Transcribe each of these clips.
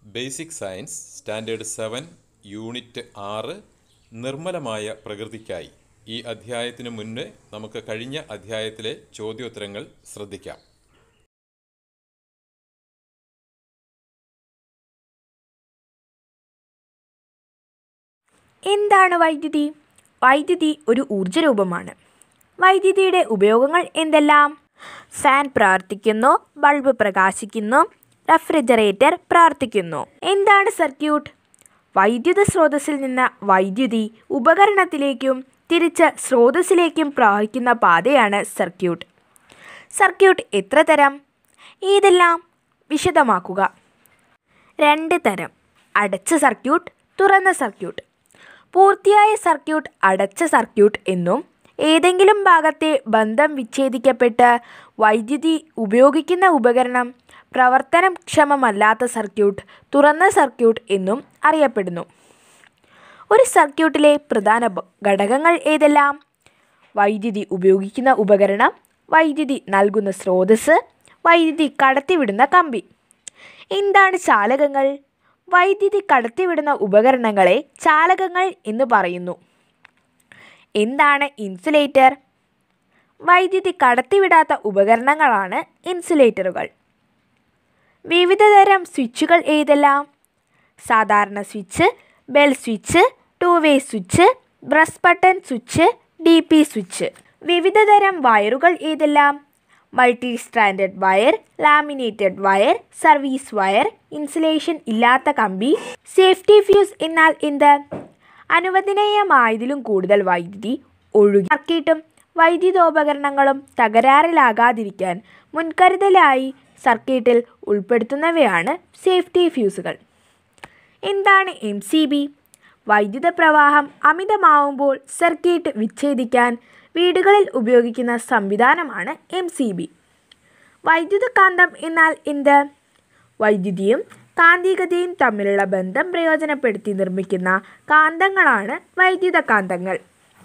basic science standard seven unit ആറ് നിർമ്മലമായ പ്രകൃതിക്കായി ഈ അധ്യായത്തിന് മുന്നേ നമുക്ക് കഴിഞ്ഞ അധ്യായത്തിലെ ചോദ്യോത്തരങ്ങൾ ശ്രദ്ധിക്കാം എന്താണ് വൈദ്യുതി വൈദ്യുതി ഒരു ഊർജ്ജരൂപമാണ് വൈദ്യുതിയുടെ ഉപയോഗങ്ങൾ എന്തെല്ലാം ഫാൻ പ്രവർത്തിക്കുന്നു ബൾബ് പ്രകാശിക്കുന്നു റെഫ്രിജറേറ്റർ പ്രവർത്തിക്കുന്നു എന്താണ് സർക്യൂട്ട് വൈദ്യുത സ്രോതസ്സിൽ നിന്ന് വൈദ്യുതി ഉപകരണത്തിലേക്കും തിരിച്ച് സ്രോതസ്സിലേക്കും പ്രവഹിക്കുന്ന പാതയാണ് സർക്യൂട്ട് സർക്യൂട്ട് എത്ര തരം ഏതെല്ലാം വിശദമാക്കുക രണ്ട് തരം അടച്ച സർക്യൂട്ട് തുറന്ന സർക്യൂട്ട് പൂർത്തിയായ സർക്യൂട്ട് അടച്ച സർക്യൂട്ട് എന്നും ഏതെങ്കിലും ഭാഗത്തെ ബന്ധം വിച്ഛേദിക്കപ്പെട്ട് വൈദ്യുതി ഉപയോഗിക്കുന്ന ഉപകരണം പ്രവർത്തനക്ഷമമല്ലാത്ത സർക്യൂട്ട് തുറന്ന സർക്യൂട്ട് എന്നും അറിയപ്പെടുന്നു ഒരു സർക്യൂട്ടിലെ പ്രധാന ബ- ഘടകങ്ങൾ ഏതെല്ലാം വൈദ്യുതി ഉപയോഗിക്കുന്ന ഉപകരണം വൈദ്യുതി നൽകുന്ന സ്രോതസ്സ് വൈദ്യുതി കടത്തിവിടുന്ന കമ്പി എന്താണ് ചാലകങ്ങൾ വൈദ്യുതി കടത്തിവിടുന്ന ഉപകരണങ്ങളെ ചാലകങ്ങൾ എന്ന് പറയുന്നു എന്താണ് ഇൻസുലേറ്റർ വൈദ്യുതി കടത്തിവിടാത്ത ഉപകരണങ്ങളാണ് ഇൻസുലേറ്ററുകൾ വിവിധതരം സ്വിച്ചുകൾ ഏതെല്ലാം സാധാരണ switch bell switch two way switch press button switch D P switch വിവിധതരം വയറുകൾ ഏതെല്ലാം multi standard wire laminated wire service wire insulation ഇല്ലാത്ത കമ്പി സേഫ്റ്റി ഫ്യൂസ് എന്നാൽ എന്ത് അനുവദനീയമായതിലും കൂടുതൽ വൈദ്യുതി ഒഴുകി സർക്കിട്ടും വൈദ്യുതോപകരണങ്ങളും തകരാറിലാകാതിരിക്കാൻ മുൻകരുതലായി സർക്കിട്ടിൽ ഉൾപ്പെടുത്തുന്നവയാണ് സേഫ്റ്റി ഫ്യൂസുകൾ എന്താണ് എം സി ബി വൈദ്യുത പ്രവാഹം അമിതമാവുമ്പോൾ സർക്യൂട്ട് വിച്ഛേദിക്കാൻ വീടുകളിൽ ഉപയോഗിക്കുന്ന സംവിധാനമാണ് എം സി ബി വൈദ്യുതകാന്തം എന്നാൽ എന്ത് വൈദ്യുതിയും കാന്തികതയും തമ്മിലുള്ള ബന്ധം പ്രയോജനപ്പെടുത്തി നിർമ്മിക്കുന്ന കാന്തങ്ങളാണ് വൈദ്യുതകാന്തങ്ങൾ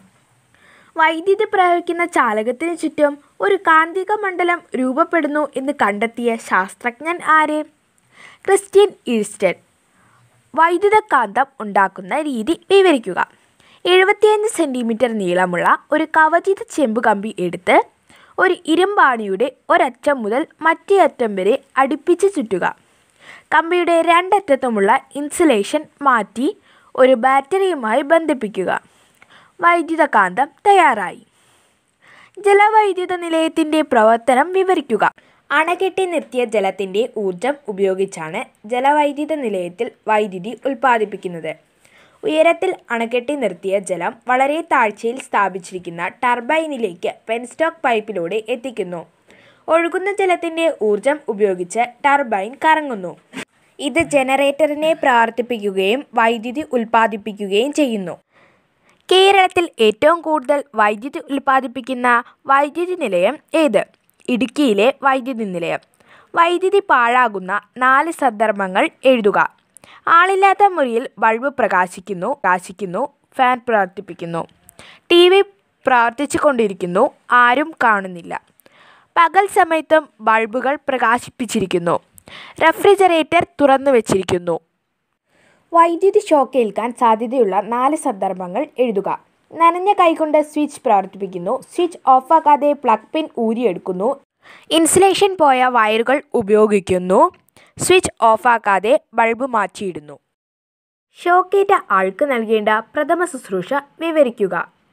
വൈദ്യുതി പ്രയോഗിക്കുന്ന ചാലകത്തിന് ചുറ്റും ഒരു കാന്തിക മണ്ഡലം രൂപപ്പെടുന്നു എന്ന് കണ്ടെത്തിയ ശാസ്ത്രജ്ഞൻ ആര് ക്രിസ്ത്യൻ ഈസ്റ്റഡ് വൈദ്യുതകാന്തം ഉണ്ടാക്കുന്ന രീതി വിവരിക്കുക എഴുപത്തിയഞ്ച് സെൻറ്റിമീറ്റർ നീളമുള്ള ഒരു കവചിത ചെമ്പ് കമ്പി എടുത്ത് ഒരു ഇരുമ്പാണിയുടെ ഒരറ്റം മുതൽ മറ്റേ അറ്റം വരെ അടുപ്പിച്ച് ചുറ്റുക കമ്പിയുടെ രണ്ടറ്റത്തുമുള്ള ഇൻസുലേഷൻ മാറ്റി ഒരു ബാറ്ററിയുമായി ബന്ധിപ്പിക്കുക വൈദ്യുതകാന്തം തയ്യാറായി ജലവൈദ്യുത നിലയത്തിൻ്റെ പ്രവർത്തനം വിവരിക്കുക അണകെട്ടി നിർത്തിയ ജലത്തിൻ്റെ ഊർജം ഉപയോഗിച്ചാണ് ജലവൈദ്യുത നിലയത്തിൽ വൈദ്യുതി ഉൽപ്പാദിപ്പിക്കുന്നത് ഉയരത്തിൽ അണകെട്ടി നിർത്തിയ ജലം വളരെ താഴ്ചയിൽ സ്ഥാപിച്ചിരിക്കുന്ന ടർബൈനിലേക്ക് പെൻസ്റ്റോക്ക് പൈപ്പിലൂടെ എത്തിക്കുന്നു ഒഴുകുന്ന ജലത്തിൻ്റെ ഊർജം ഉപയോഗിച്ച് ടർബൈൻ കറങ്ങുന്നു ഇത് ജനറേറ്ററിനെ പ്രവർത്തിപ്പിക്കുകയും വൈദ്യുതി ഉൽപ്പാദിപ്പിക്കുകയും ചെയ്യുന്നു കേരളത്തിൽ ഏറ്റവും കൂടുതൽ വൈദ്യുതി ഉൽപ്പാദിപ്പിക്കുന്ന വൈദ്യുതി നിലയം ഏത് ഇടുക്കിയിലെ വൈദ്യുതി നിലയം വൈദ്യുതി പാഴാകുന്ന നാല് സന്ദർഭങ്ങൾ എഴുതുക ആളില്ലാത്ത മുറിയിൽ ബൾബ് പ്രകാശിക്കുന്നു പ്രകാശിക്കുന്നു ഫാൻ പ്രവർത്തിപ്പിക്കുന്നു ടി വി പ്രവർത്തിച്ചു കൊണ്ടിരിക്കുന്നു ആരും കാണുന്നില്ല പകൽ സമയത്തും ബൾബുകൾ പ്രകാശിപ്പിച്ചിരിക്കുന്നു റെഫ്രിജറേറ്റർ തുറന്നു വച്ചിരിക്കുന്നു വൈദ്യുതി ഷോക്ക് ഏൽക്കാൻ സാധ്യതയുള്ള നാല് സന്ദർഭങ്ങൾ എഴുതുക നനഞ്ഞ കൈകൊണ്ട് സ്വിച്ച് പ്രവർത്തിപ്പിക്കുന്നു സ്വിച്ച് ഓഫാക്കാതെ പ്ലഗ് പിൻ ഊരിയെടുക്കുന്നു ഇൻസുലേഷൻ പോയ വയറുകൾ ഉപയോഗിക്കുന്നു സ്വിച്ച് ഓഫാക്കാതെ ബൾബ് മാറ്റിയിടുന്നു ഷോക്കേറ്റ ആൾക്ക് നൽകേണ്ട പ്രഥമ ശുശ്രൂഷ വിവരിക്കുക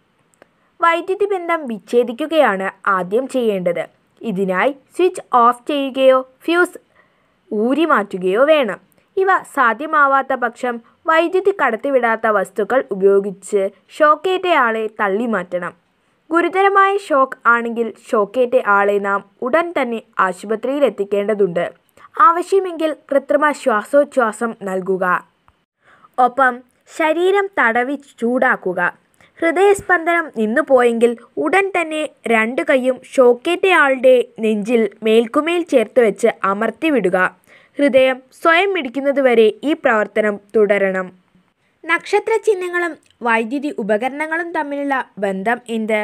വൈദ്യുതി ബന്ധം വിച്ഛേദിക്കുകയാണ് ആദ്യം ചെയ്യേണ്ടത് ഇതിനായി സ്വിച്ച് ഓഫ് ചെയ്യുകയോ ഫ്യൂസ് ഊരി മാറ്റുകയോ വേണം ഇവ സാധ്യമാവാത്ത പക്ഷം വൈദ്യുതി കടത്തിവിടാത്ത വസ്തുക്കൾ ഉപയോഗിച്ച് ഷോക്കേറ്റയാളെ തള്ളി മാറ്റണം ഗുരുതരമായ ഷോക്ക് ആണെങ്കിൽ ഷോക്കേറ്റ ആളെ നാം ഉടൻ തന്നെ ആശുപത്രിയിൽ എത്തിക്കേണ്ടതുണ്ട് ആവശ്യമെങ്കിൽ കൃത്രിമ ശ്വാസോച്ഛ്വാസം നൽകുക ഒപ്പം ശരീരം തടവി ചൂടാക്കുക ഹൃദയസ്പന്ദനം നിന്നുപോയെങ്കിൽ ഉടൻ തന്നെ രണ്ട് കൈയും ഷോക്കേറ്റയാളുടെ നെഞ്ചിൽ മേൽക്കുമേൽ ചേർത്ത് വെച്ച് അമർത്തി വിടുക ഹൃദയം സ്വയം മിടിക്കുന്നതുവരെ ഈ പ്രവർത്തനം തുടരണം നക്ഷത്ര ചിഹ്നങ്ങളും വൈദ്യുതി ഉപകരണങ്ങളും തമ്മിലുള്ള ബന്ധം എന്ത്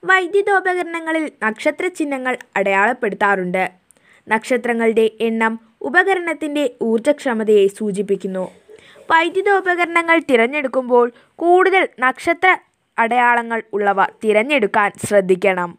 വൈദ്യുതോപകരണങ്ങളിൽ നക്ഷത്ര ചിഹ്നങ്ങൾ അടയാളപ്പെടുത്താറുണ്ട് നക്ഷത്രങ്ങളുടെ എണ്ണം ഉപകരണത്തിൻ്റെ ഊർജ്ജക്ഷമതയെ സൂചിപ്പിക്കുന്നു വൈദ്യുതോപകരണങ്ങൾ തിരഞ്ഞെടുക്കുമ്പോൾ കൂടുതൽ നക്ഷത്ര അടയാളങ്ങൾ ഉള്ളവ തിരഞ്ഞെടുക്കാൻ ശ്രദ്ധിക്കണം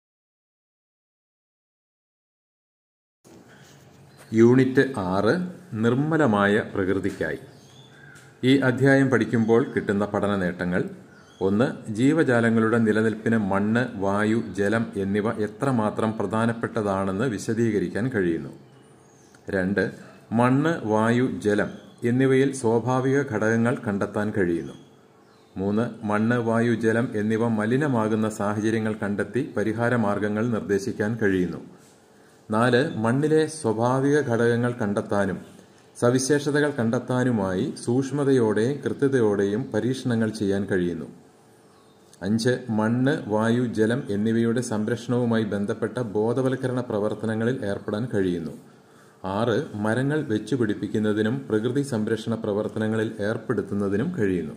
യൂണിറ്റ് ആറ് നിർമ്മലമായ പ്രകൃതിക്കായി ഈ അധ്യായം പഠിക്കുമ്പോൾ കിട്ടുന്ന പഠന നേട്ടങ്ങൾ ഒന്ന് ജീവജാലങ്ങളുടെ നിലനിൽപ്പിന് മണ്ണ് വായു ജലം എന്നിവ എത്രമാത്രം പ്രധാനപ്പെട്ടതാണെന്ന് വിശദീകരിക്കാൻ കഴിയുന്നു രണ്ട് മണ്ണ് വായു ജലം എന്നിവയിൽ സ്വാഭാവിക ഘടകങ്ങൾ കണ്ടെത്താൻ കഴിയുന്നു മൂന്ന് മണ്ണ് വായു ജലം എന്നിവ മലിനമാകുന്ന സാഹചര്യങ്ങൾ കണ്ടെത്തി പരിഹാര മാർഗങ്ങൾ നിർദ്ദേശിക്കാൻ കഴിയുന്നു നാല് മണ്ണിലെ സ്വാഭാവിക ഘടകങ്ങൾ കണ്ടെത്താനും സവിശേഷതകൾ കണ്ടെത്താനുമായി സൂക്ഷ്മതയോടെയും കൃത്യതയോടെയും പരീക്ഷണങ്ങൾ ചെയ്യാൻ കഴിയുന്നു അഞ്ച് മണ്ണ് വായു ജലം എന്നിവയുടെ സംരക്ഷണവുമായി ബന്ധപ്പെട്ട ബോധവൽക്കരണ പ്രവർത്തനങ്ങളിൽ ഏർപ്പെടാൻ കഴിയുന്നു ആറ് മരങ്ങൾ വെച്ചുപിടിപ്പിക്കുന്നതിനും പ്രകൃതി സംരക്ഷണ പ്രവർത്തനങ്ങളിൽ ഏർപ്പെടുത്തുന്നതിനും കഴിയുന്നു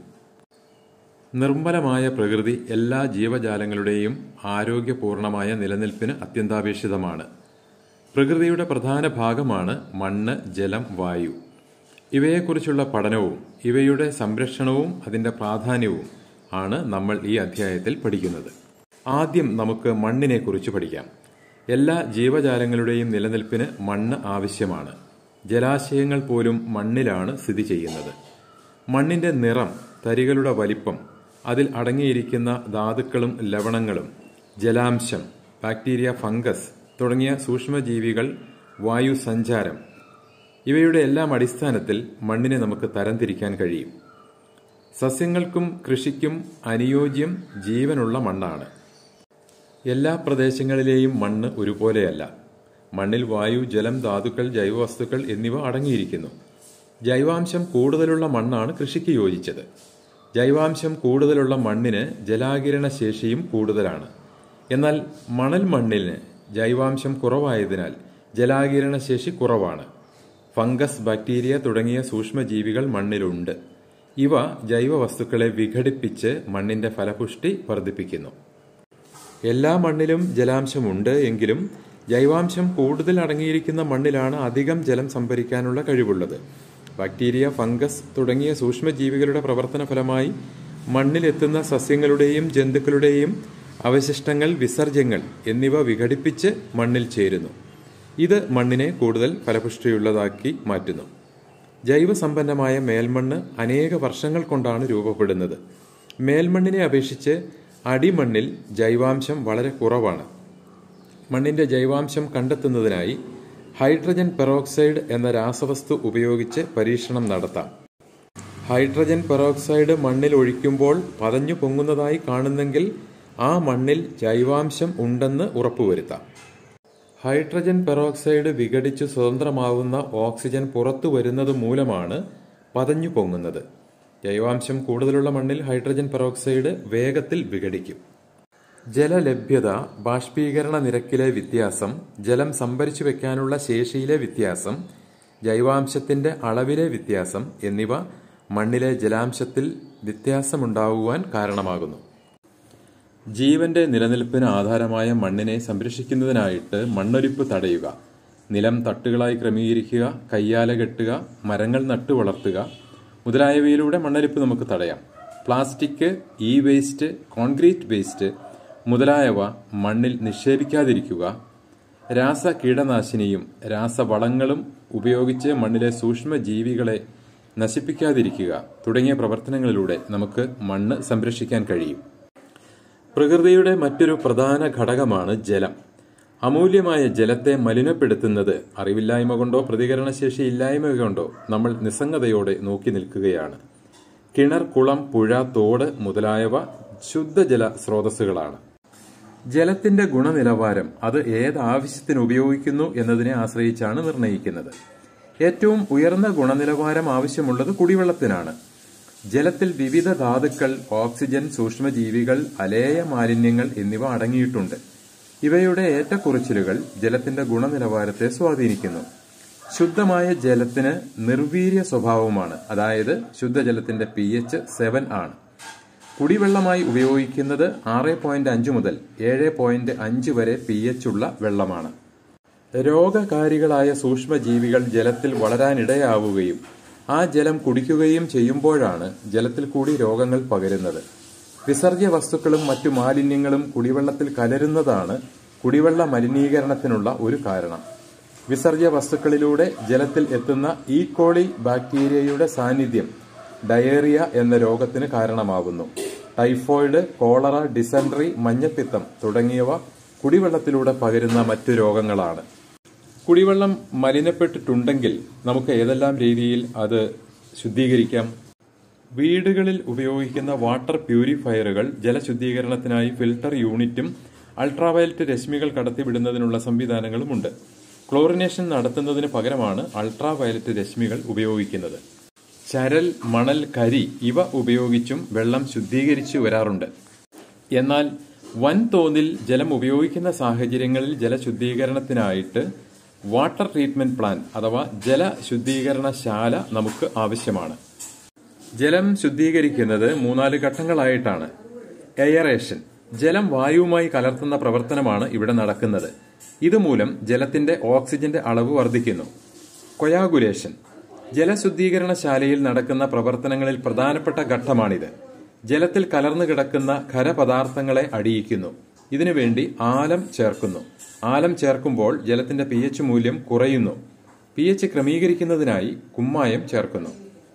നിർമ്മലമായ പ്രകൃതി എല്ലാ ജീവജാലങ്ങളുടെയും ആരോഗ്യപൂർണമായ നിലനിൽപ്പിന് അത്യന്താപേക്ഷിതമാണ് പ്രകൃതിയുടെ പ്രധാന ഭാഗമാണ് മണ്ണ് ജലം വായു ഇവയെക്കുറിച്ചുള്ള പഠനവും ഇവയുടെ സംരക്ഷണവും അതിൻ്റെ പ്രാധാന്യവും ആണ് നമ്മൾ ഈ അധ്യായത്തിൽ പഠിക്കുന്നത് ആദ്യം നമുക്ക് മണ്ണിനെ കുറിച്ച് പഠിക്കാം എല്ലാ ജീവജാലങ്ങളുടെയും നിലനിൽപ്പിന് മണ്ണ് ആവശ്യമാണ് ജലാശയങ്ങൾ പോലും മണ്ണിലാണ് സ്ഥിതി ചെയ്യുന്നത് മണ്ണിന്റെ നിറം തരികളുടെ വലിപ്പം അതിൽ അടങ്ങിയിരിക്കുന്ന ധാതുക്കളും ലവണങ്ങളും ജലാംശം ബാക്ടീരിയ ഫംഗസ് തുടങ്ങിയ സൂക്ഷ്മജീവികൾ വായു സഞ്ചാരം ഇവയുടെ എല്ലാം അടിസ്ഥാനത്തിൽ മണ്ണിനെ നമുക്ക് തരംതിരിക്കാൻ കഴിയും സസ്യങ്ങൾക്കും കൃഷിക്കും അനുയോജ്യം ജീവനുള്ള മണ്ണാണ് എല്ലാ പ്രദേശങ്ങളിലെയും മണ്ണ് ഒരുപോലെയല്ല മണ്ണിൽ വായു ജലം ധാതുക്കൾ ജൈവവസ്തുക്കൾ എന്നിവ അടങ്ങിയിരിക്കുന്നു ജൈവാംശം കൂടുതലുള്ള മണ്ണാണ് കൃഷിക്ക് യോജിച്ചത് ജൈവാംശം കൂടുതലുള്ള മണ്ണിന് ജലാകിരണ ശേഷിയും കൂടുതലാണ് എന്നാൽ മണൽ മണ്ണിന് ജൈവാംശം കുറവായതിനാൽ ജലാകിരണ ശേഷി കുറവാണ് ഫംഗസ് ബാക്ടീരിയ തുടങ്ങിയ സൂക്ഷ്മജീവികൾ മണ്ണിലുണ്ട് ഇവ ജൈവവസ്തുക്കളെ വിഘടിപ്പിച്ച് മണ്ണിന്റെ ഫലപുഷ്ടി വർദ്ധിപ്പിക്കുന്നു എല്ലാ മണ്ണിലും ജലാംശമുണ്ട് എങ്കിലും ജൈവാംശം കൂടുതൽ അടങ്ങിയിരിക്കുന്ന മണ്ണിലാണ് അധികം ജലം സംഭരിക്കാനുള്ള കഴിവുള്ളത് ബാക്ടീരിയ ഫംഗസ് തുടങ്ങിയ സൂക്ഷ്മജീവികളുടെ പ്രവർത്തന ഫലമായി മണ്ണിലെത്തുന്ന സസ്യങ്ങളുടെയും ജന്തുക്കളുടെയും അവശിഷ്ടങ്ങൾ വിസർജ്യങ്ങൾ എന്നിവ വിഘടിപ്പിച്ച് മണ്ണിൽ ചേരുന്നു ഇത് മണ്ണിനെ കൂടുതൽ ഫലപുഷ്ടിയുള്ളതാക്കി മാറ്റുന്നു ജൈവസമ്പന്നമായ മേൽമണ്ണ് അനേക വർഷങ്ങൾ കൊണ്ടാണ് രൂപപ്പെടുന്നത് മേൽമണ്ണിനെ അപേക്ഷിച്ച് അടിമണ്ണിൽ ജൈവാംശം വളരെ കുറവാണ് മണ്ണിന്റെ ജൈവാംശം കണ്ടെത്തുന്നതിനായി ഹൈഡ്രജൻ പെറോക്സൈഡ് എന്ന രാസവസ്തു ഉപയോഗിച്ച് പരീക്ഷണം നടത്താം ഹൈഡ്രജൻ പെറോക്സൈഡ് മണ്ണിൽ ഒഴിക്കുമ്പോൾ പതഞ്ഞു പൊങ്ങുന്നതായി കാണുന്നെങ്കിൽ ആ മണ്ണിൽ ജൈവാംശം ഉണ്ടെന്ന് ഉറപ്പുവരുത്താം ഹൈഡ്രജൻ പെറോക്സൈഡ് വിഘടിച്ച് സ്വതന്ത്രമാവുന്ന ഓക്സിജൻ പുറത്തു വരുന്നത് മൂലമാണ് പതഞ്ഞു പൊങ്ങുന്നത് ജൈവാംശം കൂടുതലുള്ള മണ്ണിൽ ഹൈഡ്രജൻ പെറോക്സൈഡ് വേഗത്തിൽ വിഘടിക്കും ജലലഭ്യത ബാഷ്പീകരണ നിരക്കിലെ വ്യത്യാസം ജലം സംഭരിച്ചു വെക്കാനുള്ള ശേഷിയിലെ വ്യത്യാസം ജൈവാംശത്തിന്റെ അളവിലെ വ്യത്യാസം എന്നിവ മണ്ണിലെ ജലാംശത്തിൽ വ്യത്യാസമുണ്ടാകുവാൻ കാരണമാകുന്നു ജീവന്റെ നിലനിൽപ്പിന് ആധാരമായ മണ്ണിനെ സംരക്ഷിക്കുന്നതിനായിട്ട് മണ്ണൊലിപ്പ് തടയുക നിലം തട്ടുകളായി ക്രമീകരിക്കുക കയ്യാല കെട്ടുക മരങ്ങൾ നട്ടു വളർത്തുക മുതലായവയിലൂടെ മണ്ണൊലിപ്പ് നമുക്ക് തടയാം plastic e waste concrete waste മുതലായവ മണ്ണിൽ നിക്ഷേപിക്കാതിരിക്കുക രാസ കീടനാശിനിയും രാസവളങ്ങളും ഉപയോഗിച്ച് മണ്ണിലെ സൂക്ഷ്മ ജീവികളെ നശിപ്പിക്കാതിരിക്കുക തുടങ്ങിയ പ്രവർത്തനങ്ങളിലൂടെ നമുക്ക് മണ്ണ് സംരക്ഷിക്കാൻ കഴിയും പ്രകൃതിയുടെ മറ്റൊരു പ്രധാന ഘടകമാണ് ജലം അമൂല്യമായ ജലത്തെ മലിനപ്പെടുത്തുന്നത് അറിവില്ലായ്മ കൊണ്ടോ പ്രതികരണശേഷി ഇല്ലായ്മ കൊണ്ടോ നമ്മൾ നിസ്സംഗതയോടെ നോക്കി നിൽക്കുകയാണ് കിണർ കുളം പുഴ തോട് മുതലായവ ശുദ്ധജല സ്രോതസ്സുകളാണ് ജലത്തിന്റെ ഗുണനിലവാരം അത് ഏത് ആവശ്യത്തിന് ഉപയോഗിക്കുന്നു എന്നതിനെ ആശ്രയിച്ചാണ് നിർണ്ണയിക്കുന്നത് ഏറ്റവും ഉയർന്ന ഗുണനിലവാരം ആവശ്യമുള്ളത് കുടിവെള്ളത്തിനാണ് ജലത്തിൽ വിവിധ ധാതുക്കൾ ഓക്സിജൻ സൂക്ഷ്മജീവികൾ അലേയ മാലിന്യങ്ങൾ എന്നിവ അടങ്ങിയിട്ടുണ്ട് ഇവയുടെ ഏറ്റക്കുറച്ചിലുകൾ ജലത്തിന്റെ ഗുണനിലവാരത്തെ സ്വാധീനിക്കുന്നു ശുദ്ധമായ ജലത്തിന് നിർവീര്യ സ്വഭാവമാണ് അതായത് ശുദ്ധജലത്തിന്റെ പി എച്ച് സെവൻ ആണ് കുടിവെള്ളമായി ഉപയോഗിക്കുന്നത് ആറ് പോയിന്റ് അഞ്ച് മുതൽ ഏഴ് പോയിന്റ് അഞ്ച് വരെ പി എച്ച് ഉള്ള വെള്ളമാണ് രോഗകാരികളായ സൂക്ഷ്മജീവികൾ ജലത്തിൽ വളരാനിടയാവുകയും ആ ജലം കുടിക്കുകയും ചെയ്യുമ്പോഴാണ് ജലത്തിൽ കൂടി രോഗങ്ങൾ പകരുന്നത് വിസർജ്യ വസ്തുക്കളും മറ്റു മാലിന്യങ്ങളും കുടിവെള്ളത്തിൽ കലരുന്നതാണ് കുടിവെള്ള മലിനീകരണത്തിനുള്ള ഒരു കാരണം വിസർജ്യ വസ്തുക്കളിലൂടെ ജലത്തിൽ എത്തുന്ന ഈ കോളി ബാക്ടീരിയയുടെ സാന്നിധ്യം ഡയേറിയ എന്ന രോഗത്തിന് കാരണമാകുന്നു ടൈഫോയിഡ് കോളറ ഡിസെൻട്രി മഞ്ഞപ്പിത്തം തുടങ്ങിയവ കുടിവെള്ളത്തിലൂടെ പകരുന്ന മറ്റു രോഗങ്ങളാണ് കുടിവെള്ളം മലിനപ്പെട്ടിട്ടുണ്ടെങ്കിൽ നമുക്ക് ഏതെല്ലാം രീതിയിൽ അത് ശുദ്ധീകരിക്കാം വീടുകളിൽ ഉപയോഗിക്കുന്ന വാട്ടർ പ്യൂരിഫയറുകൾ ജലശുദ്ധീകരണത്തിനായി ഫിൽട്ടർ യൂണിറ്റും അൾട്രാവയലറ്റ് രശ്മികൾ കടത്തിവിടുന്നതിനുള്ള സംവിധാനങ്ങളുമുണ്ട് ക്ലോറിനേഷൻ നടത്തുന്നതിന് പകരമാണ് അൾട്രാവയലറ്റ് രശ്മികൾ ഉപയോഗിക്കുന്നത് ചരൽ മണൽ കരി ഇവ ഉപയോഗിച്ചും വെള്ളം ശുദ്ധീകരിച്ചു വരാറുണ്ട് എന്നാൽ വൻതോതിൽ ജലം ഉപയോഗിക്കുന്ന സാഹചര്യങ്ങളിൽ ജലശുദ്ധീകരണത്തിനായിട്ട് വാട്ടർ ട്രീറ്റ്മെന്റ് പ്ലാന്റ് അഥവാ ജലശുദ്ധീകരണശാല നമുക്ക് ആവശ്യമാണ് ജലം ശുദ്ധീകരിക്കുന്നത് മൂന്നാല് ഘട്ടങ്ങളായിട്ടാണ് എയറേഷൻ ജലം വായുവുമായി കലർത്തുന്ന പ്രവർത്തനമാണ് ഇവിടെ നടക്കുന്നത് ഇതുമൂലം ജലത്തിന്റെ ഓക്സിജന്റെ അളവ് വർദ്ധിക്കുന്നു കൊയാഗുലേഷൻ ജലശുദ്ധീകരണശാലയിൽ നടക്കുന്ന പ്രവർത്തനങ്ങളിൽ പ്രധാനപ്പെട്ട ഘട്ടമാണിത് ജലത്തിൽ കലർന്നു കിടക്കുന്ന ഖരപദാർത്ഥങ്ങളെ അടിയിക്കുന്നു ഇതിനുവേണ്ടി ആലം ചേർക്കുന്നു ആലം ചേർക്കുമ്പോൾ ജലത്തിന്റെ പി എച്ച് മൂല്യം കുറയുന്നു പി എച്ച് ക്രമീകരിക്കുന്നതിനായി കുമ്മായം ചേർക്കുന്നു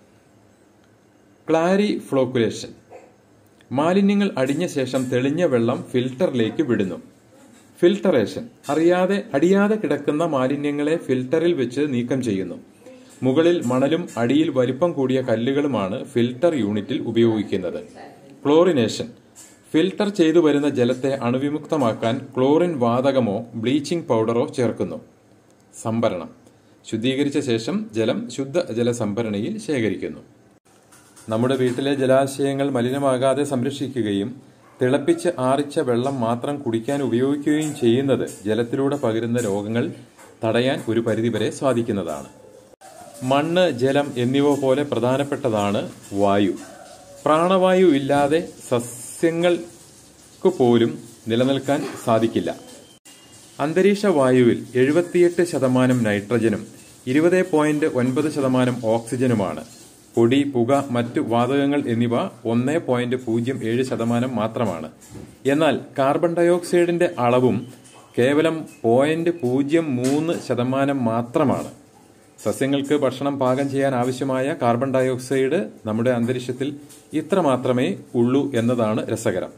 ക്ലാരി ഫ്ലോക്കുലേഷൻ മാലിന്യങ്ങൾ അടിഞ്ഞ ശേഷം തെളിഞ്ഞ വെള്ളം ഫിൽട്ടറിലേക്ക് വിടുന്നു ഫിൽട്ടറേഷൻ അറിയാതെ അടിയാതെ കിടക്കുന്ന മാലിന്യങ്ങളെ ഫിൽട്ടറിൽ വെച്ച് നീക്കം ചെയ്യുന്നു മുകളിൽ മണലും അടിയിൽ വലിപ്പം കൂടിയ കല്ലുകളുമാണ് ഫിൽട്ടർ യൂണിറ്റിൽ ഉപയോഗിക്കുന്നത് ക്ലോറിനേഷൻ ഫിൽട്ടർ ചെയ്തു വരുന്ന ജലത്തെ അണുവിമുക്തമാക്കാൻ ക്ലോറിൻ വാതകമോ ബ്ലീച്ചിംഗ് പൗഡറോ ചേർക്കുന്നു സംഭരണം ശുദ്ധീകരിച്ച ശേഷം ജലം ശുദ്ധ ജലസംഭരണിയിൽ ശേഖരിക്കുന്നു നമ്മുടെ വീട്ടിലെ ജലാശയങ്ങൾ മലിനമാകാതെ സംരക്ഷിക്കുകയും തിളപ്പിച്ച് ആറിച്ച വെള്ളം മാത്രം കുടിക്കാൻ ഉപയോഗിക്കുകയും ചെയ്യുന്നത് ജലത്തിലൂടെ പകരുന്ന രോഗങ്ങൾ തടയാൻ ഒരു പരിധിവരെ സാധിക്കുന്നതാണ് മണ്ണ് ജലം എന്നിവ പോലെ പ്രധാനപ്പെട്ടതാണ് വായു പ്രാണവായു ഇല്ലാതെ സസ്യങ്ങൾക്ക് പോലും നിലനിൽക്കാൻ സാധിക്കില്ല അന്തരീക്ഷ വായുവിൽ എഴുപത്തിയെട്ട് ശതമാനം നൈട്രജനും ഇരുപത് പോയിന്റ് ഒൻപത് ശതമാനം ഓക്സിജനുമാണ് പൊടി പുക മറ്റു വാതകങ്ങൾ എന്നിവ ഒന്ന് പോയിന്റ് പൂജ്യം ഏഴ് ശതമാനം മാത്രമാണ് എന്നാൽ കാർബൺ ഡയോക്സൈഡിന്റെ അളവും കേവലം പോയിന്റ് പൂജ്യം മൂന്ന് ശതമാനം മാത്രമാണ് സസ്യങ്ങൾക്ക് ഭക്ഷണം പാകം ചെയ്യാൻ ആവശ്യമായ കാർബൺ ഡയോക്സൈഡ് നമ്മുടെ അന്തരീക്ഷത്തിൽ ഇത്ര മാത്രമേ ഉള്ളൂ എന്നതാണ് രസകരം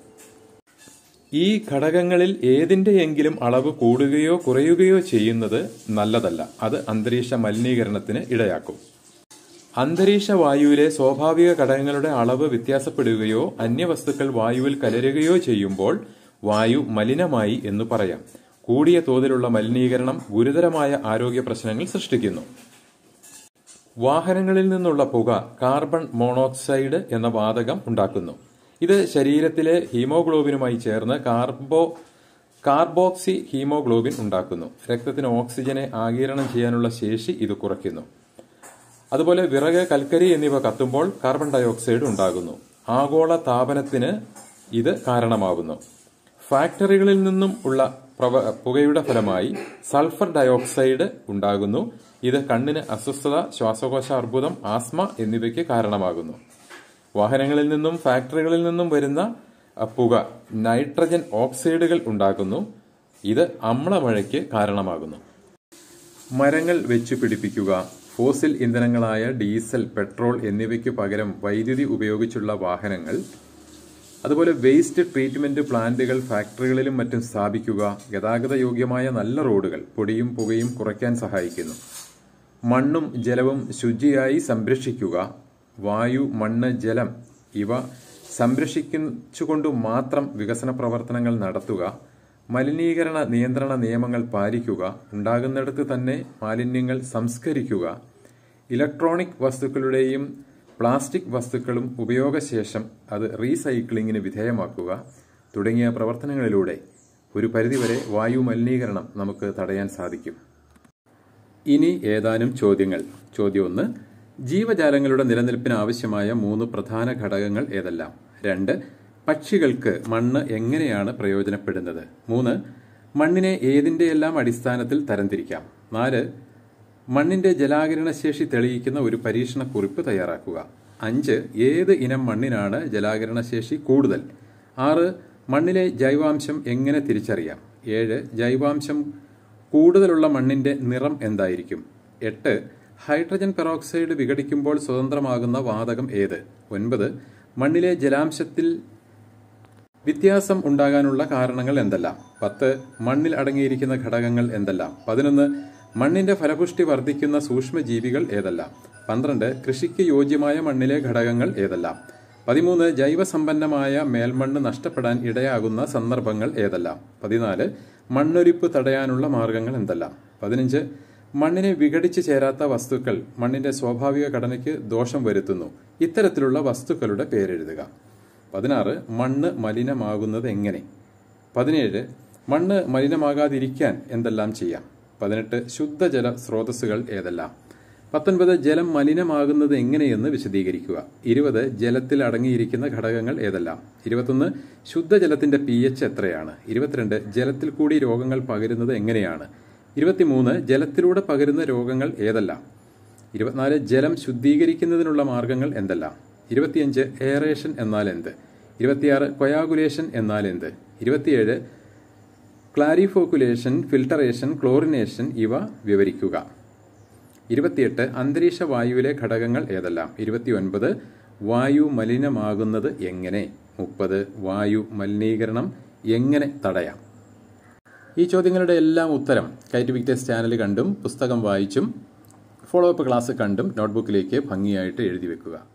ഈ ഘടകങ്ങളിൽ ഏതിന്റെയെങ്കിലും അളവ് കൂടുകയോ കുറയുകയോ ചെയ്യുന്നത് നല്ലതല്ല അത് അന്തരീക്ഷ മലിനീകരണത്തിന് ഇടയാക്കും അന്തരീക്ഷ വായുവിലെ സ്വാഭാവിക ഘടകങ്ങളുടെ അളവ് വ്യത്യാസപ്പെടുകയോ അന്യവസ്തുക്കൾ വായുവിൽ കലരുകയോ ചെയ്യുമ്പോൾ വായു മലിനമായി എന്ന് പറയാം കൂടിയ തോതിലുള്ള മലിനീകരണം ഗുരുതരമായ ആരോഗ്യ പ്രശ്നങ്ങൾ സൃഷ്ടിക്കുന്നു വാഹനങ്ങളിൽ നിന്നുള്ള പുക കാർബൺ മോണോക്സൈഡ് എന്ന വാതകം ഉണ്ടാക്കുന്നു ഇത് ശരീരത്തിലെ ഹീമോഗ്ലോബിനുമായി ചേർന്ന് കാർബോ കാർബോക്സി ഹീമോഗ്ലോബിൻ ഉണ്ടാക്കുന്നു രക്തത്തിന് ഓക്സിജനെ ആഗിരണം ചെയ്യാനുള്ള ശേഷി ഇത് കുറയ്ക്കുന്നു അതുപോലെ വിറക് കൽക്കരി എന്നിവ കത്തുമ്പോൾ കാർബൺ ഡയോക്സൈഡ് ഉണ്ടാകുന്നു ആഗോള താപനത്തിന് ഇത് കാരണമാകുന്നു ഫാക്ടറികളിൽ നിന്നും ഉള്ള പ്രവ- പുകയുടെ ഫലമായി സൾഫർ ഡയോക്സൈഡ് ഉണ്ടാകുന്നു ഇത് കണ്ണിന് അസ്വസ്ഥത ശ്വാസകോശ അർബുദം ആസ്മ എന്നിവയ്ക്ക് കാരണമാകുന്നു വാഹനങ്ങളിൽ നിന്നും ഫാക്ടറികളിൽ നിന്നും വരുന്ന അ, പുക നൈട്രജൻ ഓക്സൈഡുകൾ ഉണ്ടാക്കുന്നു ഇത് അമ്ലമഴയ്ക്ക് കാരണമാകുന്നു മരങ്ങൾ വെച്ചു പിടിപ്പിക്കുക ഫോസിൽ ഇന്ധനങ്ങളായ ഡീസൽ പെട്രോൾ എന്നിവയ്ക്ക് പകരം വൈദ്യുതി ഉപയോഗിച്ചുള്ള വാഹനങ്ങൾ അതുപോലെ വേസ്റ്റ് ട്രീറ്റ്മെന്റ് പ്ലാന്റുകൾ ഫാക്ടറികളിലും മറ്റും സ്ഥാപിക്കുക ഗതാഗത യോഗ്യമായ നല്ല റോഡുകൾ പൊടിയും പുകയും കുറയ്ക്കാൻ സഹായിക്കുന്നു മണ്ണും ജലവും ശുചിയായി സംരക്ഷിക്കുക വായു മണ്ണ് ജലം ഇവ സംരക്ഷിച്ചുകൊണ്ടു മാത്രം വികസന പ്രവർത്തനങ്ങൾ നടത്തുക മലിനീകരണ നിയന്ത്രണ നിയമങ്ങൾ പാലിക്കുക ഉണ്ടാകുന്നിടത്ത് തന്നെ മാലിന്യങ്ങൾ സംസ്കരിക്കുക ഇലക്ട്രോണിക് വസ്തുക്കളുടെയും പ്ലാസ്റ്റിക് വസ്തുക്കളും ഉപയോഗശേഷം അത് റീസൈക്ലിങ്ങിന് വിധേയമാക്കുക തുടങ്ങിയ പ്രവർത്തനങ്ങളിലൂടെ ഒരു പരിധിവരെ വായു മലിനീകരണം നമുക്ക് തടയാൻ സാധിക്കും ഇനി ഏതാനും ചോദ്യങ്ങൾ ചോദ്യം ഒന്ന് ജീവജാലങ്ങളുടെ നിലനിൽപ്പിന് ആവശ്യമായ മൂന്ന് പ്രധാന ഘടകങ്ങൾ ഏതെല്ലാം രണ്ട് പക്ഷികൾക്ക് മണ്ണ് എങ്ങനെയാണ് പ്രയോജനപ്പെടുന്നത് മൂന്ന് മണ്ണിനെ ഏതിന്റെയെല്ലാം അടിസ്ഥാനത്തിൽ തരംതിരിക്കാം നാല് മണ്ണിന്റെ ജലാകിരണശേഷി തെളിയിക്കുന്ന ഒരു പരീക്ഷണക്കുറിപ്പ് തയ്യാറാക്കുക അഞ്ച് ഏത് ഇനം മണ്ണിനാണ് ജലാകിരണശേഷി കൂടുതൽ ആറ് മണ്ണിലെ ജൈവാംശം എങ്ങനെ തിരിച്ചറിയാം ഏഴ് ജൈവാംശം കൂടുതലുള്ള മണ്ണിന്റെ നിറം എന്തായിരിക്കും എട്ട് ഹൈഡ്രജൻ പെറോക്സൈഡ് വിഘടിക്കുമ്പോൾ സ്വതന്ത്രമാകുന്ന വാതകം ഏത് ഒൻപത് മണ്ണിലെ ജലാംശത്തിൽ വ്യത്യാസം ഉണ്ടാകാനുള്ള കാരണങ്ങൾ എന്തെല്ലാം പത്ത് മണ്ണിൽ അടങ്ങിയിരിക്കുന്ന ഘടകങ്ങൾ എന്തെല്ലാം പതിനൊന്ന് മണ്ണിന്റെ ഫലപുഷ്ടി വർദ്ധിക്കുന്ന സൂക്ഷ്മജീവികൾ ഏതെല്ലാം പന്ത്രണ്ട് കൃഷിക്ക് യോജ്യമായ മണ്ണിലെ ഘടകങ്ങൾ ഏതെല്ലാം പതിമൂന്ന് ജൈവസമ്പന്നമായ മേൽമണ്ണ് നഷ്ടപ്പെടാൻ ഇടയാകുന്ന സന്ദർഭങ്ങൾ ഏതെല്ലാം പതിനാല് മണ്ണൊലിപ്പ് തടയാനുള്ള മാർഗങ്ങൾ എന്തെല്ലാം പതിനഞ്ച് മണ്ണിനെ വിഘടിച്ച് ചേരാത്ത വസ്തുക്കൾ മണ്ണിന്റെ സ്വാഭാവിക ഘടനയ്ക്ക് ദോഷം വരുത്തുന്നു ഇത്തരത്തിലുള്ള വസ്തുക്കളുടെ പേരെഴുതുക പതിനാറ് മണ്ണ് മലിനമാകുന്നത് എങ്ങനെ പതിനേഴ് മണ്ണ് മലിനമാകാതിരിക്കാൻ എന്തെല്ലാം ചെയ്യാം പതിനെട്ട് ശുദ്ധജല സ്രോതസ്സുകൾ ഏതെല്ലാം പത്തൊൻപത് ജലം മലിനമാകുന്നത് എങ്ങനെയെന്ന് വിശദീകരിക്കുക ഇരുപത് ജലത്തിൽ അടങ്ങിയിരിക്കുന്ന ഘടകങ്ങൾ ഏതെല്ലാം ഇരുപത്തൊന്ന് ശുദ്ധജലത്തിന്റെ പി എച്ച് എത്രയാണ് ഇരുപത്തിരണ്ട് ജലത്തിൽ കൂടി രോഗങ്ങൾ പകരുന്നത് എങ്ങനെയാണ് ഇരുപത്തിമൂന്ന് ജലത്തിലൂടെ പകരുന്ന രോഗങ്ങൾ ഏതെല്ലാം ഇരുപത്തിനാല് ജലം ശുദ്ധീകരിക്കുന്നതിനുള്ള മാർഗങ്ങൾ എന്തെല്ലാം ഇരുപത്തിയഞ്ച് എയറേഷൻ എന്നാൽ എന്ത് ഇരുപത്തിയാറ് കൊയാഗുലേഷൻ എന്നാൽ എന്ത് ഇരുപത്തിയേഴ് ക്ലാരിഫോക്കുലേഷൻ ഫിൽട്ടറേഷൻ ക്ലോറിനേഷൻ ഇവ വിവരിക്കുക ഇരുപത്തിയെട്ട് അന്തരീക്ഷ വായുവിലെ ഘടകങ്ങൾ ഏതെല്ലാം ഇരുപത്തിയൊൻപത് വായു മലിനമാകുന്നത് എങ്ങനെ മുപ്പത് വായു മലിനീകരണം എങ്ങനെ തടയാം ഈ ചോദ്യങ്ങളുടെ എല്ലാം ഉത്തരം കൈറ്റ് വിക്ടേഴ്സ് ചാനൽ കണ്ടും പുസ്തകം വായിച്ചും ഫോളോ അപ്പ് ക്ലാസ് കണ്ടും നോട്ട്ബുക്കിലേക്ക് ഭംഗിയായിട്ട് എഴുതി വെക്കുക